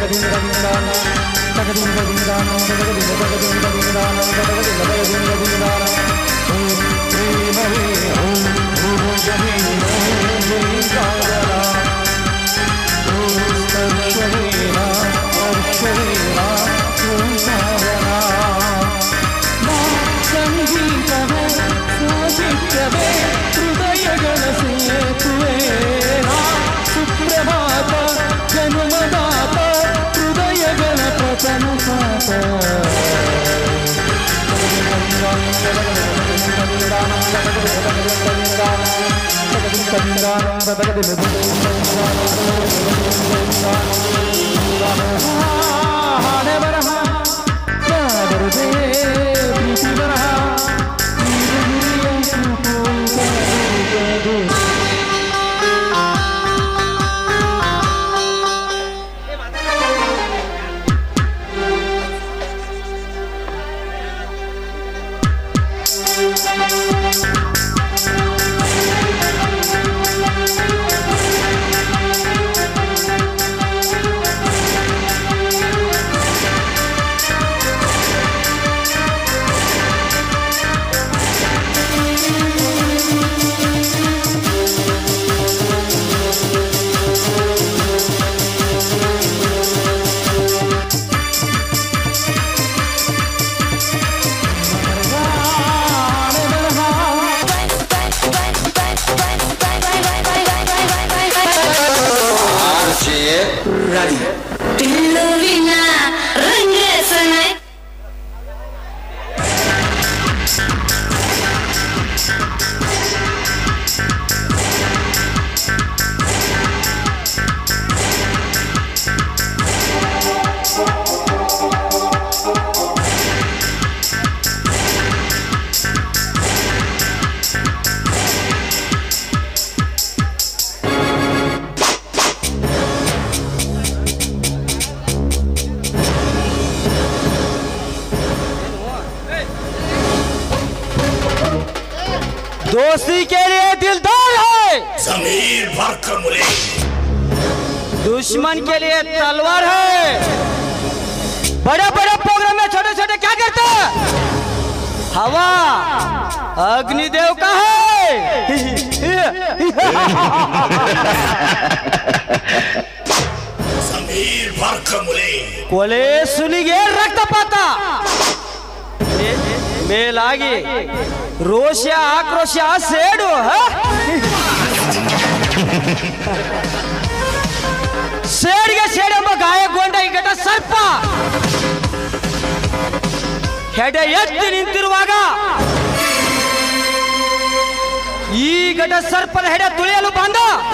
ಸಂಗೀತವೇ ಸಾಹಿತ್ಯವೇ ಹೃದಯಗಳ ಸೇತುವೆ ಸುಪ್ರಭಾತ ಜನ್ಮದಾತ ಹೃದಯಗಳ ಪ್ರಥಮ ಪಾತ ಹಾಡೆ ಬರಹ ಕಾದರದೆ ಪ್ರೀತಿ ಬರಹ ನೀರು ಗುರಿಯ ಕೂಗದು. ತಿಳುವಿನ ರಂಗಸನ दोस्ती के लिए दिलदार है जमीर भर कर मुले दुश्मन के लिए तलवार है बड़े बड़े प्रोग्राम में छोटे छोटे क्या करते हैं हवा अग्निदेव का है जमीर भर कर मुले ಕೊಲೆ ಸುಲಿಗೆ ರಕ್ತಪಾತ ಮೇ- ಮೇಲಾಗಿ ರೋಷ ಆಕ್ರೋಶ ಸೇಡು ಹ? ಸೇಡಿಗೆ ಸೇಡೆಂಬ ಗಾಯಗೊಂಡ ಈ ಘಟ ಸರ್ಪ ಹೆಡ ಎತ್ತಿ ನಿಂತಿರುವಾಗ ಈ ಘಟ ಸರ್ಪದ ಹೆಡ ತುಳಿಯಲು ಬಂದ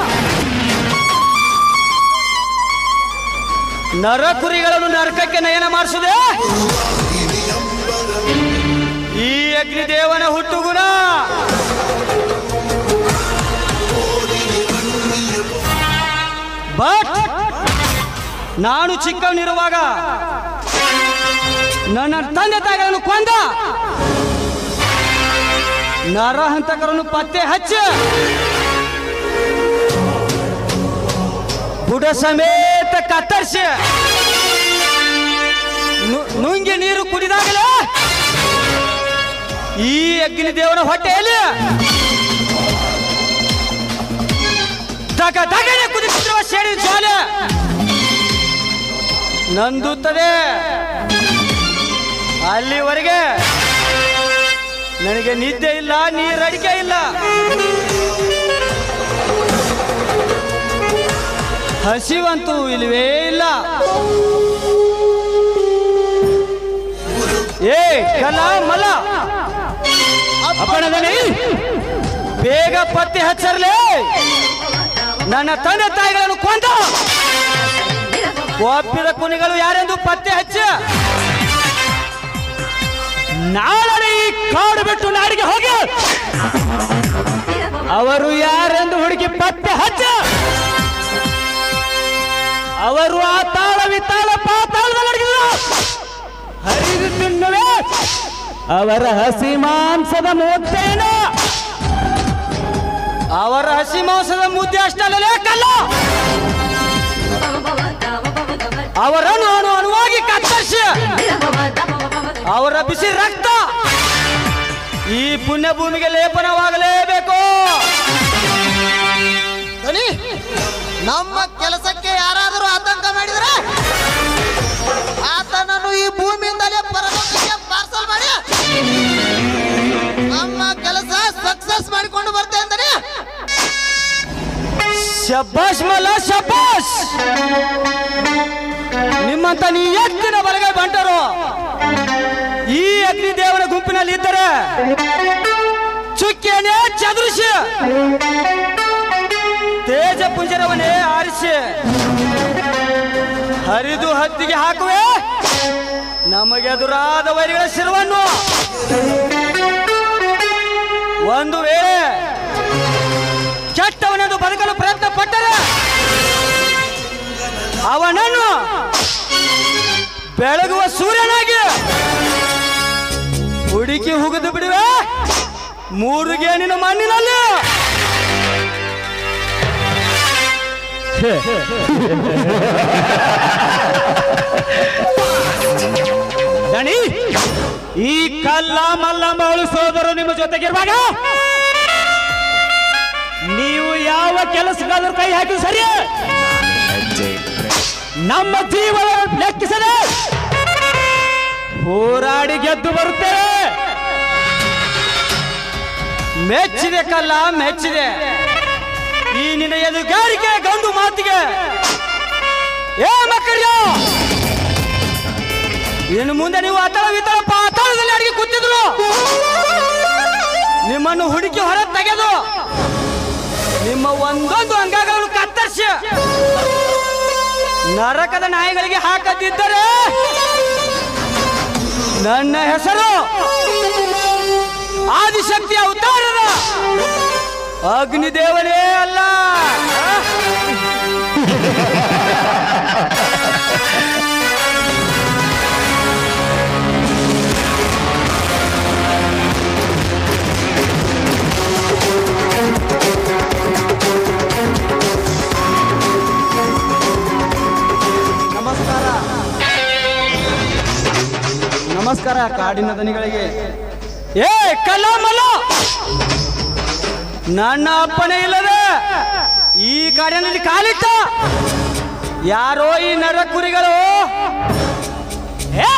ನರ ಕುರಿಗಳನ್ನು ನರಕಕ್ಕೆ ನಯನ ಮಾಡಿಸುದೆ ಈ ಅಗ್ನಿದೇವನ ಹುಟ್ಟುಗುಣ ಬಟ್ ನಾನು ಚಿಕ್ಕವನಿರುವಾಗ ನನ್ನ ತಂದೆ ತಾಯಿಗಳನ್ನು ಕೊಂದ ನರಹಂತಕರನ್ನು ಪತ್ತೆ ಹಚ್ಚ ಬುಡ ಸಮೇತ ಕತ್ತರಿಸಿ ನು- ನುಂಗಿ ನೀರು ಕುಡಿದಾಗಲೇ ಈ ಅಗ್ನಿದೇವನ ಹೊಟ್ಟೆಯಲ್ಲಿ ದಗ ದಗನೆ ಕುದಿಸುತ್ತಿರುವ ಶೇಡಿ ಜ್ವಾಲೆ ನಂದುತ್ತದೆ ಅಲ್ಲಿವರೆಗೆ ನನಗೆ ನಿದ್ದೆ ಇಲ್ಲ ನೀರಡಿಕೆ ಇಲ್ಲ ಹಸಿವಂತೂ ಇಲ್ವೇ ಇಲ್ಲ ಏ ಕಲ ಮಲ ಅಪ್ಪಣದಲ್ಲಿ ಬೇಗ ಪತ್ತೆ ಹಚ್ಚರ್ಲೆ ನನ್ನ ತಂದೆ ತಾಯಿಗಳನ್ನು ಕೊಂದ ಒಪ್ಪಿದ ಕುನಿಗಳು ಯಾರೆಂದು ಪತ್ತೆ ಹಚ್ಚ ನಾಳೆ ಈ ಕಾಡು ಬಿಟ್ಟು ನಾಡಿಗೆ ಹೋಗಿ ಅವರು ಯಾರೆಂದು ಹುಡುಕಿ ಪತ್ತೆ ಹಚ್ಚ ಅವರು ಆ ತಾಳ ವಿತಾಳ ಪಾತಾಳದಲ್ಲಿ ಅಡಗಿದ್ರು ಹರಿದು ತಿನ್ನುವೆ ಅವರ ಹಸಿ ಮಾಂಸದ ಮುದ್ದೇನ ಅವರ ಹಸಿ ಮಾಂಸದ ಮುದ್ದೆ ಅಷ್ಟಲ್ಲೇ ಕಲ್ಲ ಅವರನ್ನು ಅಣು ಅಣುವಾಗಿ ಕತ್ತರಿಸಿ ಅವರ ಬಿಸಿ ರಕ್ತ ಈ ಪುಣ್ಯ ಭೂಮಿಗೆ ಲೇಪನವಾಗಲೇಬೇಕು ಧ್ವನಿ ನಮ್ಮ ಕೆಲಸಕ್ಕೆ ಯಾರಾದರೂ ಆತಂಕ ಮಾಡಿದ್ರೆ ಆತನನ್ನು ಈ ಭೂಮಿಯಿಂದಲೇ ಪರಲೋಕಕ್ಕೆ ಪಾರ್ಸಲ್ ಮಾಡಿ ನಮ್ಮ ಕೆಲಸ ಸಕ್ಸಸ್ ಮಾಡಿಕೊಂಡು ಬರ್ತೇವೆ ಅಂತಾನೆ ಶಬ್ಬಾಷ್ ಮಲ್ಲ ಶಬ್ಬಾಷ್ ನಿಮ್ಮಂತ ನೀ ಎತ್ತಿನ ಬಲಗೈ ಬಂಟರು ಈ ಅಗ್ನಿ ದೇವರ ಗುಂಪಿನಲ್ಲಿ ಇದ್ದರೆ ಚುಕ್ಕಿಯನ್ನೇ ಚದುರಿಸಿ ತೇಜ ಪುಂಜರವನ್ನೇ ಆರಿಸಿ ಹರಿದು ಹತ್ತಿಗೆ ಹಾಕುವೆ ನಮಗೆ ಎದುರಾದ ವೈರಿಗಳ ಶಿರವನ್ನು ಒಂದು ವೇಳೆ ಕೆಟ್ಟವನೆಂದು ಬದುಕಲು ಪ್ರಯತ್ನ ಪಟ್ಟರೆ ಅವನನ್ನು ಬೆಳಗುವ ಸೂರ್ಯನಾಗಿ ಹುಡುಕಿ ಹುಗಿದು ಬಿಡುವೆ ಮೂರು ಗೇಣಿನ ಮಣ್ಣಿನಲ್ಲಿ ದಣಿ ಈ ಕಲ್ಲ ಮಲ್ಲಂಬ ಉಳಿಸೋದರು ನಿಮ್ಮ ಜೊತೆಗಿರುವಾಗ ನೀವು ಯಾವ ಕೆಲಸಕ್ಕಾದ್ರೂ ಕೈ ಹಾಕಿ ಸರಿ ನಮ್ಮ ಜೀವನ ಲೆಕ್ಕಿಸದೆ ಹೋರಾಡಿ ಗೆದ್ದು ಬರುತ್ತೇವೆ ಮೆಚ್ಚಿದೆ ಕಲ್ಲ ಮೆಚ್ಚಿದೆ ಈ ನಿನ್ನ ಎದುಗಾರಿಕೆ ಗಂಡು ಮಾತಿಗೆ ಏ ಮಕ್ಕಳ್ಯ ಇನ್ನು ಮುಂದೆ ನೀವು ಅತಳ ವಿತಳ ಪಾತಾಳದಲ್ಲಿ ಅಡಿಗೆ ಕೂತಿದ್ರು ನಿಮ್ಮನ್ನು ಹುಡುಕಿ ಹೊರ ತೆಗೆದು ನಿಮ್ಮ ಒಂದೊಂದು ಅಂಗಗಳನ್ನು ಕತ್ತರಿಸಿ ನರಕದ ನಾಯಿಗಳಿಗೆ ಹಾಕದಿದ್ದರೆ ನನ್ನ ಹೆಸರು ಆದಿಶಕ್ತಿಯ ಅವತಾರದ ಅಗ್ನಿದೇವನೇ ಅಲ್ಲ ನಮಸ್ಕಾರ ನಮಸ್ಕಾರ ಕಾಡಿನ ದನಿಗಳಿಗೆ ಏ ಕಲಾಮಲ್ಲ ನನ್ನ ಅಪ್ಪನೇ ಇಲ್ಲದೆ ಈ ಕಾಡಿನಲ್ಲಿ ಕಾಲಿಟ್ಟ ಯಾರೋ ಈ ನರ ಕುರಿಗಳು ಏ!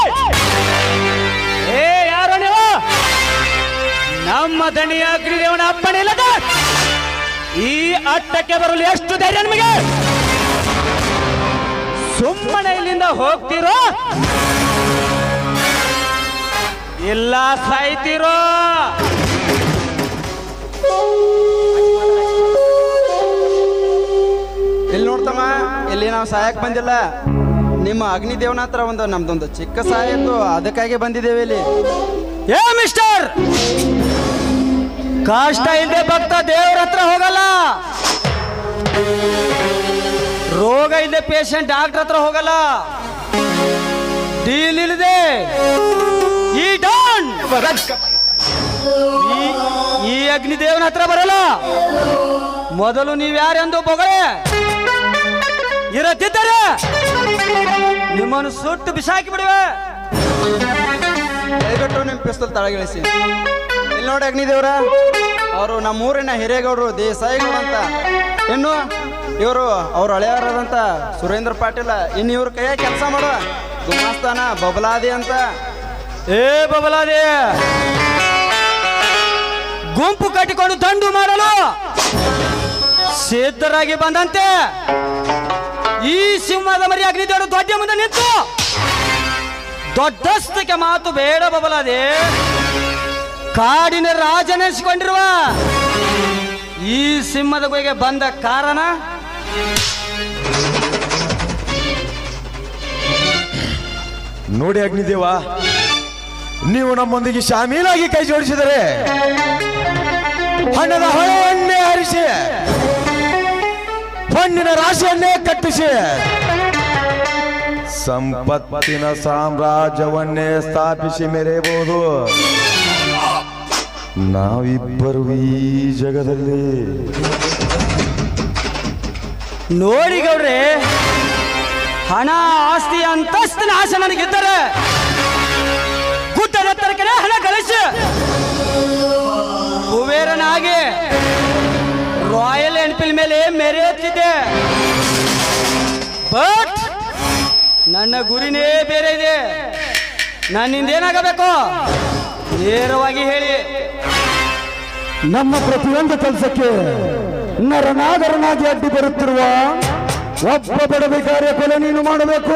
ಏ ಯಾರೋ ನೀವು ನಮ್ಮ ದಣಿಯ ಅಗ್ನಿದೇವನ ಅಪ್ಪಣೆ ಇಲ್ಲದ ಈ ಅಟ್ಟಕ್ಕೆ ಬರಲು ಎಷ್ಟು ಧೈರ್ಯ ನಿಮಗೆ ಸುಮ್ಮನೆ ಇಲ್ಲಿಂದ ಹೋಗ್ತಿರೋ ಇಲ್ಲ ಸಾಯ್ತಿರೋ ಇಲ್ಲಿ ನೋಡ್ತಮ್ಮ ಇಲ್ಲಿ ನಾವು ಸಹಾಯಕ್ಕೆ ಬಂದಿಲ್ಲ ನಿಮ್ಮ ಅಗ್ನಿದೇವನ ಹತ್ರ ಒಂದು ನಮ್ದೊಂದು ಚಿಕ್ಕ ಸಹಾಯ ಇತ್ತು ಅದಕ್ಕಾಗಿ ಬಂದಿದ್ದೇವೆ ಇಲ್ಲಿ ಏ ಮಿಸ್ಟರ್ ಕಷ್ಟ ಇಲ್ಲದೆ ಭಕ್ತ ದೇವರ ಹತ್ರ ಹೋಗಲ್ಲ ರೋಗ ಇಲ್ಲದೆ ಪೇಷಂಟ್ ಡಾಕ್ಟರ್ ಹತ್ರ ಹೋಗಲ್ಲ ಡೀಲ್ ಇಲ್ಲದೆ ಈ ಡಾನ್ ಈ- ಈ ಅಗ್ನಿದೇವನ ಹತ್ರ ಬರಲ್ಲ ಮೊದಲು ನೀವ್ಯಾರೆಂದು ಬೊಗಳೆ ಇರದಿದ್ದರೆ ನಿಮ್ಮನ್ನು ಸುಟ್ಟು ಬಿಸಾಕಿ ಬಿಡುವೆ ದಯವಿಟ್ಟು ನಿಮ್ಮ ಪಿಸ್ತಲ್ ತಳಗಿಳಿಸಿ ಇಲ್ಲಿ ನೋಡಿ ಅಗ್ನಿದೇವ್ರ ಅವರು ನಮ್ಮ ಊರಿನ ಹಿರೇಗೌಡರು ದೇಸಾಯಿಗೌಡ ಅಂತ ಇನ್ನು ಇವರು ಅವ್ರ ಹಳೆಯವರಾದಂಥ ಸುರೇಂದ್ರ ಪಾಟೀಲ ಇನ್ನು ಇವ್ರ ಕೈಯಾಗ ಕೆಲಸ ಮಾಡುವ ಗುಮಾಸ್ತಾನ ಬಬಲಾದಿ ಅಂತ ಏ ಬಬಲಾದೆ ಗುಂಪು ಕಟ್ಟಿಕೊಂಡು ದಂಡು ಮಾಡಲು ಸಿದ್ಧರಾಗಿ ಬಂದಂತೆ ಈ ಸಿಂಹದ ಮರಿ ಅಗ್ನಿದೇವರು ದೊಡ್ಡ ಮುಂದೆ ನಿಂತು ದೊಡ್ಡಸ್ತಕ್ಕೆ ಮಾತು ಬೇಡ ಬಬಲಾದೆ ಕಾಡಿನ ರಾಜನೆನಿಸಿಕೊಂಡಿರುವ ಈ ಸಿಂಹದ ಗುಹೆಗೆ ಬಂದ ಕಾರಣ ನೋಡಿ ಅಗ್ನಿದೇವ ನೀವು ನಮ್ಮೊಂದಿಗೆ ಶಾಮೀಲಾಗಿ ಕೈ ಜೋಡಿಸಿದರೆ ಹಣದ ಹೊಳೆಯನ್ನೇ ಹರಿಸಿ ಹಣ್ಣಿನ ರಾಶಿಯನ್ನೇ ಕಟ್ಟಿಸಿ ಸಂಪತ್ತಿನ ಸಾಮ್ರಾಜ್ಯವನ್ನೇ ಸ್ಥಾಪಿಸಿ ಮೆರೆಯಬಹುದು ನಾವಿಬ್ಬರು ಈ ಜಗದಲ್ಲಿ ನೋಡಿ ಗೌಡ್ರೆ ಹಣ ಆಸ್ತಿ ಅಂತಸ್ತಿನ ಆಸೆ ನನಗಿದ್ದರೆ ಗುಡ್ಡದ ತರಕನೆ ಹಣ ಗಳಿಸಿ ಕುಬೇರನಾಗಿ ರಾಯಲ್ ಎನ್ಫೀಲ್ಡ್ ಮೇಲೆ ಮೆರೆಯುತ್ತಿದ್ದೆ ಬಟ್ ನನ್ನ ಗುರಿನೇ ಬೇರೆ ಇದೆ ನನ್ನಿಂದ ಏನಾಗಬೇಕು ನೇರವಾಗಿ ಹೇಳಿ ನಮ್ಮ ಪ್ರತಿಯೊಂದು ಕೆಲಸಕ್ಕೆ ನರನಾಗರನಾಗಿ ಅಡ್ಡಿ ಬರುತ್ತಿರುವ ಒಬ್ಬ ಬಡಬೇಕಾರ್ಯ ಕೊಲೆ ನೀನು ಮಾಡಬೇಕು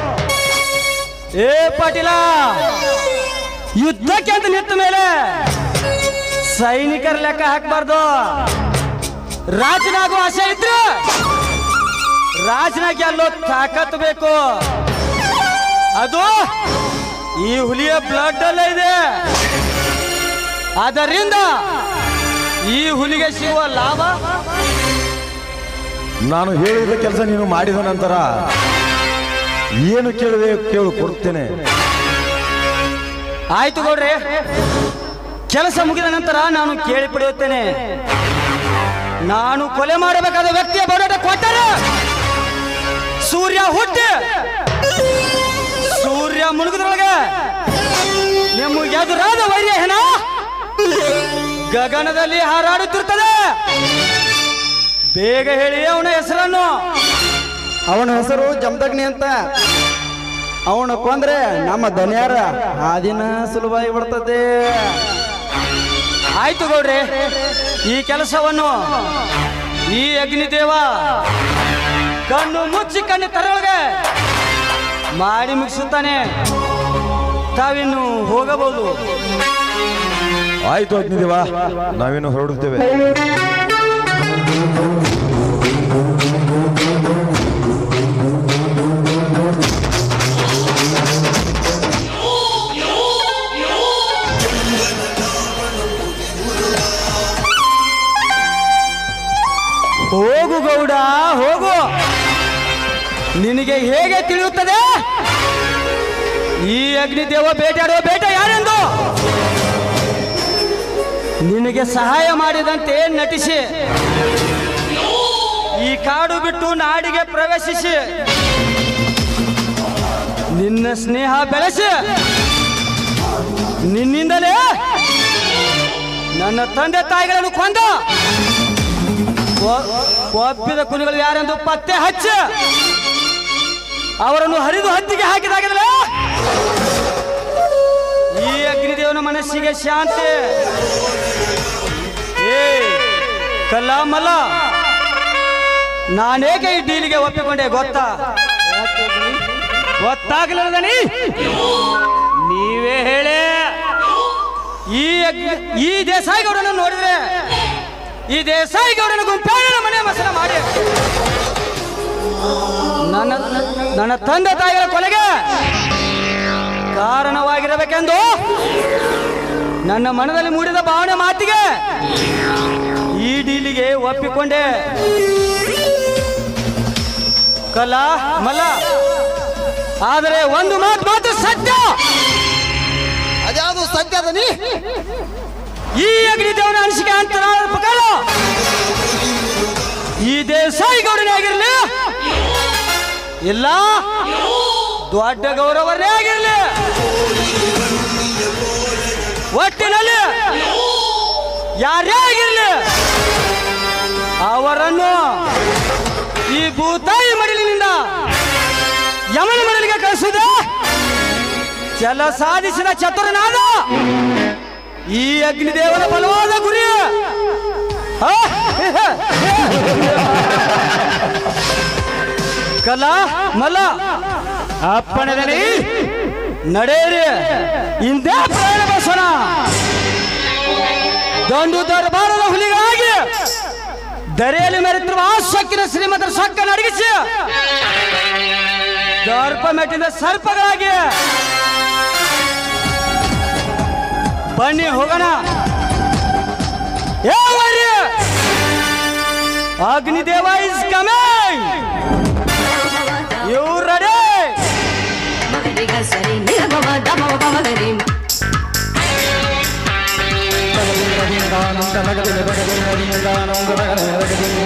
ಏ ಪಾಟೀಲ ಯುದ್ಧಕ್ಕೆ ಅಂತ ನಿಂತ ಮೇಲೆ ಸೈನಿಕರ ಲೆಕ್ಕ ಹಾಕಬಾರ್ದು ರಾಜನಾಗುವ ಆಸೆ ಇದ್ರೆ ರಾಜನಾಗಿ ಗೆಲ್ಲೋ ತಾಕತ್ತು ಬೇಕು ಅದು ಈ ಹುಲಿಯ ಬ್ಲಡ್ ಅಲ್ಲೇ ಇದೆ ಆದ್ದರಿಂದ ಈ ಹುಲಿಗೆ ಸಿಗುವ ಲಾಭ ನಾನು ಹೇಳಿದ ಕೆಲಸ ನೀನು ಮಾಡಿದ ನಂತರ ಏನು ಕೇಳುವೆ ಕೇಳು ಕೊಡುತ್ತೇನೆ ಆಯ್ತು ಗೌಡ್ರಿ ಕೆಲಸ ಮುಗಿದ ನಂತರ ನಾನು ಕೇಳಿ ಪಡೆಯುತ್ತೇನೆ ನಾನು ಕೊಲೆ ಮಾಡಬೇಕಾದ ವ್ಯಕ್ತಿಯ ಬರೋಟ ಕೊಟ್ಟರೆ ಸೂರ್ಯ ಹುಟ್ಟಿ ಸೂರ್ಯ ಮುಳುಗದ್ರೊಳಗೆ ನಿಮ್ಮ ಎದುರಾದ ವೈರ್ಯ ಹೆಣ ಗಗನದಲ್ಲಿ ಹಾರಾಡುತ್ತಿರ್ತದೆ ಬೇಗ ಹೇಳಿ ಅವನ ಹೆಸರನ್ನು ಅವನ ಹೆಸರು ಜಮದಗ್ನಿ ಅಂತ ಅವನು ಕೊಂದ್ರೆ ನಮ್ಮ ದನಿಯಾರ ಆ ದಿನ ಸುಲಭವಾಗಿ ಬಿಡ್ತದೆ ಆಯ್ತು ಗೌಡ್ರಿ ಈ ಕೆಲಸವನ್ನು ಈ ಅಗ್ನಿದೇವ ಕಣ್ಣು ಮುಚ್ಚಿ ಕಣ್ಣು ತರೊಳಗೆ ಮಾಡಿ ಮುಗಿಸುತ್ತಾನೆ ತಾವಿನ್ನು ಹೋಗಬಹುದು ಆಯ್ತು ಅಗ್ನಿದೇವ ನಾವೇನು ಹೊರಡುತ್ತೇವೆ ಹೋಗು ಗೌಡ ಹೋಗು ನಿನಗೆ ಹೇಗೆ ತಿಳಿಯುತ್ತದೆ ಈ ಅಗ್ನಿದೇವ ಬೇಟೆಯಾಡುವ ಬೇಟೆ ಯಾರೆಂದು ನಿನಗೆ ಸಹಾಯ ಮಾಡಿದಂತೆ ನಟಿಸಿ ಈ ಕಾಡು ಬಿಟ್ಟು ನಾಡಿಗೆ ಪ್ರವೇಶಿಸಿ ನಿನ್ನ ಸ್ನೇಹ ಬೆಳೆಸಿ ನಿನ್ನಿಂದಲೇ ನನ್ನ ತಂದೆ ತಾಯಿಗಳನ್ನು ಕೊಂದ ಒ- ಒಪ್ಪಿದ ಕುನಿಗಳು ಯಾರೆಂದು ಪತ್ತೆ ಹಚ್ಚ ಅವರನ್ನು ಹರಿದು ಹತ್ತಿಗೆ ಹಾಕಿದಾಗಲೇ ಈ ಅಗ್ನಿದೇವನ ಮನಸ್ಸಿಗೆ ಶಾಂತಿ ಏ ಕಲ್ಲ ಮಲ್ಲ ನಾನೇಕೆ ಈ ಡೀಲಿಗೆ ಒಪ್ಪಿಕೊಂಡೆ ಗೊತ್ತಾ ಗೊತ್ತಾಗಲಿಲ್ಲ ದನಿ ನೀವೇ ಹೇಳಿ ಈ ಅಗ್ನಿ- ಈ ದೇಸಾಯಿ ಗೌಡನ ನೋಡಿದ್ರೆ ಈ ದೇಸಾಯಿ ಗೌಡನ ಗುಂಪೇಣ ಮನೆ ಮಸನ ಮಾಡಿ ನನ್ನ ನನ್ನ ತಂದೆ ತಾಯಿಗಳ ಕೊಲೆಗೆ ಕಾರಣವಾಗಿರಬೇಕೆಂದು ನನ್ನ ಮನದಲ್ಲಿ ಮೂಡಿದ ಭಾವನೆ ಮಾತಿಗೆ ಈ ಡೀಲಿಗೆ ಒಪ್ಪಿಕೊಂಡೆ ಕಲ ಮಲ್ಲ ಆದರೆ ಒಂದು ಮಾತು ಮಾತ್ರ ಸತ್ಯ ಅದ್ಯಾವುದು ಸತ್ಯದ ನೀ ಈ ಅಗ್ನಿದೇವನ ಅನಿಸಿಕೆ ಅಂತ ಪ್ರಕಾರ ಈ ದೇಸಾಯಿ ಗೌಡನೇ ಆಗಿರ್ಲಿ ಇಲ್ಲ ದೊಡ್ಡ ಗೌರವರೇ ಆಗಿರ್ಲಿ ಒಟ್ಟಿನಲ್ಲಿ ಯಾರೇ ಆಗಿರ್ಲಿ ಅವರನ್ನು ಈ ಭೂತಾಯಿ ಮಡಿಲಿನಿಂದ ಯಮನ ಮಡಲಿಗೆ ಕಳಿಸುವುದೇ ಜಲ ಸಾಧಿಸಿದ ಚತುರನಾದ ಈ ಅಗ್ನಿದೇವನ ಬಲವಾದ ಗುರಿ ಆ? ಕಲ ಮಲ ಅಪ್ಪಣೆ ದನಿ ನಡೆಯಿರಿ ಇಂದೇ ಪ್ರಯಾಣ ಬಸೋಣ ದೊಂದು ದರ್ಬಾರದ ಹುಲಿಗಳಾಗಿ ದರೆಯಲ್ಲಿ ಮೆರೆತಿರುವ ಆ ಸೊಕ್ಕಿನ ಶ್ರೀಮಂತರ ಸೊಕ್ಕನ್ನು ಅಡಗಿಸಿ ದರ್ಪ ಮೆಟ್ಟಿದ ಸರ್ಪಗಳಾಗಿ ಬನ್ನಿ ಹೋಗೋಣ ಏ ವರ್ಯ Agnideva is coming you ready ಮಗರಿಗ ಸರಿ ನಿರಗಮ ದಮವ ಪಮಗರಿ ದಾನಂ